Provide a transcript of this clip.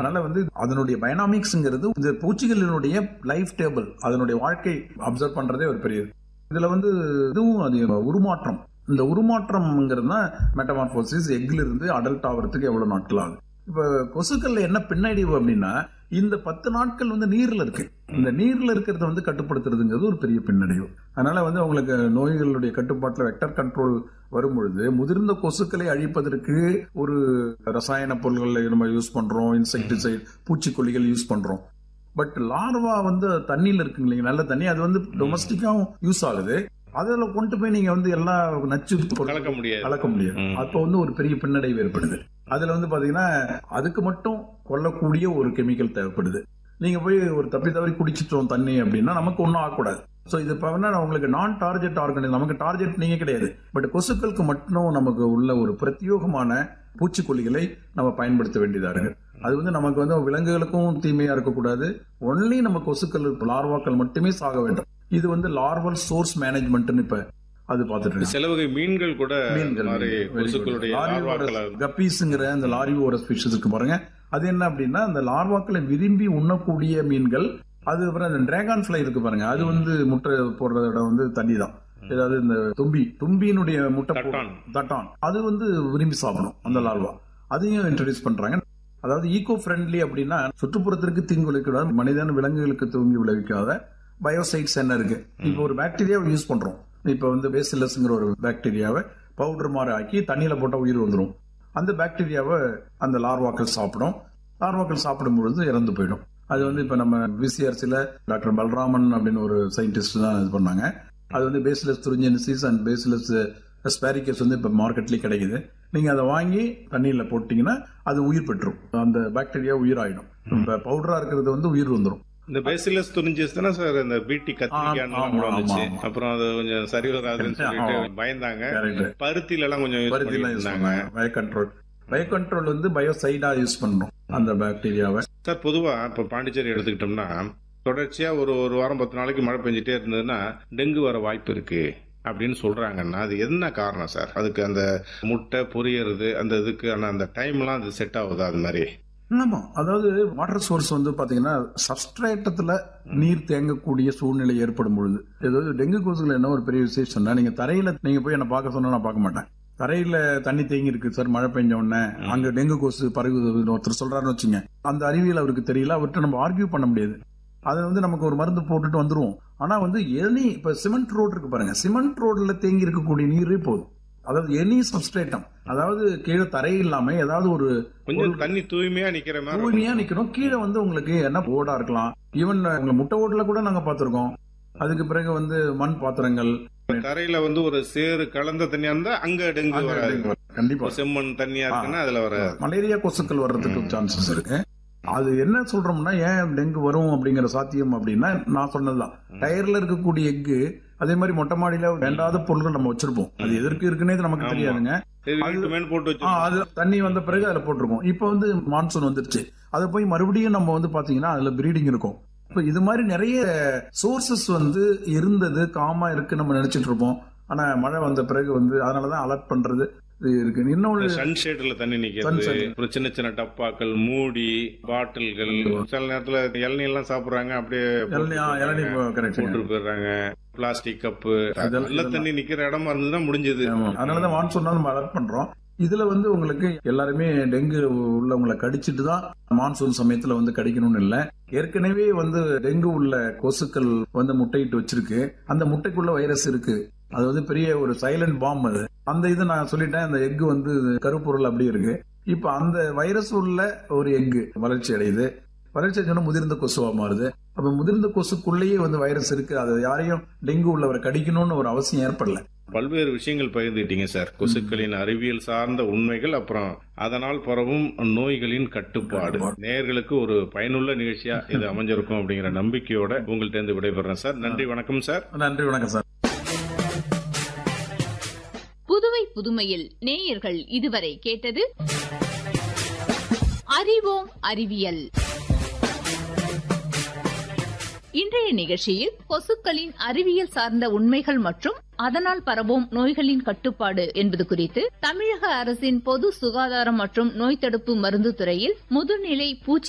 அதனால வந்து அதனுடைய பைனாமிக்ஸ்ங்கிறது இந்த பூச்சிகளினுடைய லைஃப் டேபிள் அதனுடைய வாழ்க்கை அப்சர்வ் பண்றதே ஒரு பெரிய இது. இதுல வந்து இதுவும் அது உருமாற்றம் இந்த உருமாற்றம்ங்கிறது தான் மெட்டமார்போசிஸ் எக்ல இருந்து அடல்ட் ஆகிறதுக்கு எவ்வளவு நாட்கள் ஆகுது இப்ப கொசுக்கள்ல என்ன பின்னடைவு அப்படின்னா இந்த பத்து நாட்கள் வந்து நீர்ல இருக்கு இந்த நீர்ல இருக்கிறத வந்து கட்டுப்படுத்துறதுங்கிறது ஒரு பெரிய பின்னடைவு அதனால வந்து உங்களுக்கு நோய்களுடைய கட்டுப்பாட்டுல வெக்டர் கண்ட்ரோல் வரும்பொழுது முதிர்ந்த கொசுக்களை அழிப்பதற்கு ஒரு ரசாயன பொருள்களை நம்ம யூஸ் பண்றோம் இன்செக்டிசைட் பூச்சிக்கொல்லிகள் யூஸ் பண்றோம் பட் லார்வா வந்து தண்ணியில இருக்குங்க இல்லைங்க நல்ல தண்ணி அது வந்து டொமஸ்டிக்காவும் யூஸ் ஆகுது அதுல கொண்டு போய் நீங்க வந்து எல்லா நச்சு பொருட்கள் கலக்க முடியாது கலக்க முடியாது ம். அப்ப வந்து ஒரு பெரிய பின்னடைவு ஏற்படுது அதுல வந்து பாத்தீங்கன்னா அதுக்கு மட்டும் கொல்லக்கூடிய ஒரு கெமிக்கல் தேவைப்படுது நீங்க போய் ஒரு தப்பி தவறி குடிச்சிட்டோம் தண்ணி அப்படின்னா நமக்கு ஒன்றும் ஆகக்கூடாது ஸோ இது இப்போ வந்து உங்களுக்கு நான் டார்கெட் ஆர்கனிசம் நமக்கு டார்கெட் நீங்க கிடையாது பட் கொசுக்களுக்கு மட்டும் நமக்கு உள்ள ஒரு பிரத்யோகமான பூச்சிக்கொல்லிகளை நம்ம பயன்படுத்த வேண்டியதா இருக்கு அது வந்து நமக்கு வந்து விலங்குகளுக்கும் தீமையா இருக்கக்கூடாது ஒன்லி நம்ம கொசுக்கள் லார்வாக்கள் மட்டுமே சாக வேண்டும் இது வந்து லார்வல் சோர்ஸ் மேனேஜ்மெண்ட்னு இப்ப அது பார்த்துட்டு இருக்கு சில வகை மீன்கள் கூட மீன்கள் இந்த மாதிரி கொசுக்களுடைய லார்வாக்களை கப்பீஸ்ங்கிற அந்த லாரிவோரஸ் ஃபிஷஸ் இருக்கு பாருங்க அது என்ன அப்படின்னா அந்த லார்வாக்களை விரும்பி உண்ணக்கூடிய மீன்கள் அது அப்புறம் அந்த டிராகன் ஃபிளை இருக்கு பாருங்க அது வந்து முட்டை போடுற இடம் வந்து தண்ணி தான் ஏதாவது இந்த தும்பி தும்பியினுடைய முட்டை போ- தட்டான். தட்டான் அது வந்து விரும்பி சாப்பிடும் அந்த லார்வா அதையும் இன்ட்ரடியூஸ் பண்றாங்க அதாவது ஈகோ ஃப்ரெண்ட்லி அப்படின்னா சுற்றுப்புறத்திற்கு தீங்கு விளைவிக்கூடாது மனிதன் விலங்குகளுக்கு தூங்கி விளைவிக்காத பயோசைட்ஸ் என்ன இருக்கு இப்போ ஒரு பாக்டீரியாவை யூஸ் பண்றோம் இப்போ வந்து பேசிலஸ்ங்கிற ஒரு பாக்டீரியாவை பவுடர் மாதிரி ஆக்கி தண்ணியில போட்டா உயிர் வந்துடும் அந்த பாக்டீரியாவை அந்த லார்வாக்கள் சாப்பிடும் லார்வாக்கள் சாப்பிடும் பொழுது இறந்து போயிடும் அது வந்து இப்ப நம்ம விசிஆர்சில டாக்டர் பல்ராமன் அப்படின்னு ஒரு சயின்டிஸ்ட் தான் இது பண்ணாங்க அது வந்து Bacillus thuringiensis and Bacillus sphaericus வந்து இப்ப மார்க்கெட்லயே கிடைக்குது நீங்க அதை வாங்கி தண்ணியில போட்டீங்கன்னா அது உயிர் பெற்றும் அந்த பாக்டீரியா உயிர் ஆயிடும் இப்ப பவுடரா இருக்கிறது வந்து உயிர் வந்துடும் இந்த பேசிலஸ் துணிஞ்சு தானே சார் இந்த பீட்டி கத்திரிக்காய் ஆமா, கூட வந்துச்சு ஆமா, ஆமா. அப்புறம் அது கொஞ்சம் சரி வராதுன்னு சொல்லிட்டு ஆமா. பயந்தாங்க கரெக்ட் பருத்தில எல்லாம் கொஞ்சம் யூஸ் பருத்திலாம் யூஸ் பண்ணிருந்தாங்க பண்ணாங்க பயோ கண்ட்ரோல் பயோ கண்ட்ரோல் வந்து பயோசைடா யூஸ் பண்றோம் அந்த பாக்டீரியாவை சார் பொதுவா இப்ப பாண்டிச்சேரி எடுத்துக்கிட்டோம்னா தொடர்ச்சியா ஒரு ஒரு வாரம் பத்து நாளைக்கு மழை பெஞ்சிட்டே இருந்ததுன்னா டெங்கு வர வாய்ப்பு இருக்கு அப்படின்னு சொல்றாங்கன்னா அது என்ன காரணம் சார் அதுக்கு அந்த முட்டை பொரியறது அந்த இதுக்கான அந்த டைம்லாம் அது செட் ஆகுதா அது மாதிரி ஆமா அதாவது வாட்டர் சோர்ஸ் வந்து பாத்தீங்கன்னா சப்ஸ்ட்ரேட்டத்துல நீர் தேங்கக்கூடிய சூழ்நிலை ஏற்படும் பொழுது ஏதாவது டெங்கு கொசுகள் என்ன ஒரு பெரிய விசேஷம்னா நீங்க தரையில நீங்க போய் என்ன பார்க்க சொன்னா நான் பார்க்க மாட்டேன் தரையில தண்ணி தேங்கி இருக்கு சார் மழை பெஞ்ச உடனே அங்க டெங்கு கொசு பரவுதுன்னு ஒருத்தர் சொல்றாருன்னு வச்சுங்க அந்த அறிவியல் அவருக்கு தெரியல அவர்கிட்ட நம்ம ஆர்கியூ பண்ண முடியாது அதை வந்து நமக்கு ஒரு மருந்து போட்டுட்டு வந்துருவோம் ஆனா வந்து எனி இப்ப சிமெண்ட் ரோடு இருக்கு பாருங்க சிமெண்ட் ரோட்ல தேங்கி இருக்கக்கூடிய நீரே போதும் அதாவது எனி சப்ஸ்ட்ரேட்டம் அதாவது கீழே தரை இல்லாம ஏதாவது ஒரு கொஞ்சம் தண்ணி தூய்மையா நிக்கிற மாதிரி தூய்மையா நிக்கணும் கீழே வந்து உங்களுக்கு என்ன ஓடா இருக்கலாம் ஈவன் உங்க முட்டை ஓட்டுல கூட நாங்க பாத்திருக்கோம் அதுக்கு பிறகு வந்து மண் பாத்திரங்கள் இப்ப தரையில வந்து ஒரு சேறு கலந்த தண்ணியா இருந்தா அங்க டெங்கு அங்க வராது டெங்கு வரும். கண்டிப்பா இப்ப செம்மண் தண்ணியா இருக்குன்னா அதுல வராது மலேரியா கொசுக்கள் வர்றதுக்கு சான்சஸ் இருக்கு அது என்ன சொல்றோம்னா ஏன் டெங்கு வரும் அப்படிங்கிற சாத்தியம் அப்படின்னா நான் சொன்னதுதான் டயர்ல இருக்கக்கூடிய எக்கு அதே மாதிரி மொட்டை மாடியில வேண்டாத பொருட்கள் நம்ம வச்சிருப்போம் அது எதற்கு இருக்குன்னே நமக்கு ஆமா. தெரியாதுங்க சரி அது- வீட்டு மேல் போட்டு ஆ, வச்சு அது தண்ணி வந்த பிறகு அதுல போட்டிருக்கோம் இப்போ வந்து மான்சூன் வந்துருச்சு அதை போய் மறுபடியும் நம்ம வந்து பாத்தீங்கன்னா அதுல பிரீடிங் இருக்கும் இப்போ இது மாதிரி நிறைய சோர்சஸ் வந்து இருந்தது காமா இருக்கு நம்ம நினைச்சிட்டு இருப்போம் ஆனா மழை வந்த பிறகு வந்து அதனாலதான் அலர்ட் பண்றது இது இருக்கு இன்னொன்று சன்ஷேட்ல தண்ணி நிக்கிறது Sunshade. அப்புறம் சின்ன சின்ன டப்பாக்கள் மூடி பாட்டில்கள் சில நேரத்துல இளநீ எல்லாம் சாப்பிடுறாங்க அப்படியே இளநீ- ஆ, இளநீ கரெக்ட் போட்டு போயிடுறாங்க பிளாஸ்டிக் கப்பு அதெல்லாம் நல்ல தண்ணி நிக்கிற இடமா இருந்ததுன்னா முடிஞ்சது அதனாலதான் மான்சூன் நம்ம அலர்ட் பண்றோம் இதுல வந்து உங்களுக்கு எல்லாருமே டெங்கு உள்ளவங்களை கடிச்சிட்டு தான் மான்சூன் சமயத்துல வந்து கடிக்கணும்னு இல்ல ஏற்கனவே வந்து டெங்கு உள்ள கொசுக்கள் வந்து முட்டையிட்டு வச்சிருக்கு அந்த முட்டைக்குள்ள வைரஸ் இருக்கு அது வந்து பெரிய ஒரு சைலண்ட் பாம் அது அந்த இது நான் சொல்லிட்டேன் அந்த எக் வந்து கருப்பொருள் அப்படியே இருக்கு இப்ப அந்த வைரஸ் உள்ள ஒரு எக் வளர்ச்சி அடையுது வளர்ச்சி அடைஞ்சோன்னா முதிர்ந்த கொசுவா மாறுது அப்ப முதிர்ந்த கொசுக்குள்ளேயே வந்து வைரஸ் இருக்கு அது யாரையும் டெங்கு உள்ளவரை கடிக்கணும்னு ஒரு அவசியம் ஏற்படல பல்வேறு விஷயங்கள் பகிர்ந்துட்டீங்க சார் கொசுக்களின் அறிவியல் சார்ந்த உண்மைகள் அப்புறம் அதனால் பரவும் நோய்களின் கட்டுப்பாடு கட்டுப்பாடு. நேயர்களுக்கு ஒரு பயனுள்ள நிகழ்ச்சியா இது அமைஞ்சிருக்கும் அப்படிங்கிற நம்பிக்கையோட உங்கள்ட்ட இருந்து விடைபெறேன் சார் நன்றி வணக்கம் சார் நன்றி வணக்கம் சார் புதுவை புதுமையில் நேயர்கள் இதுவரை கேட்டது அறிவோம் அறிவியல் இன்றைய நிகழ்ச்சியில் கொசுக்களின் அறிவியல் சார்ந்த உண்மைகள் மற்றும் அதனால் பரவும் நோய்களின் கட்டுப்பாடு என்பது குறித்து தமிழக அரசின் பொது சுகாதாரம் மற்றும் நோய் தடுப்பு மருந்து துறையில் முதுநிலை பூச்சி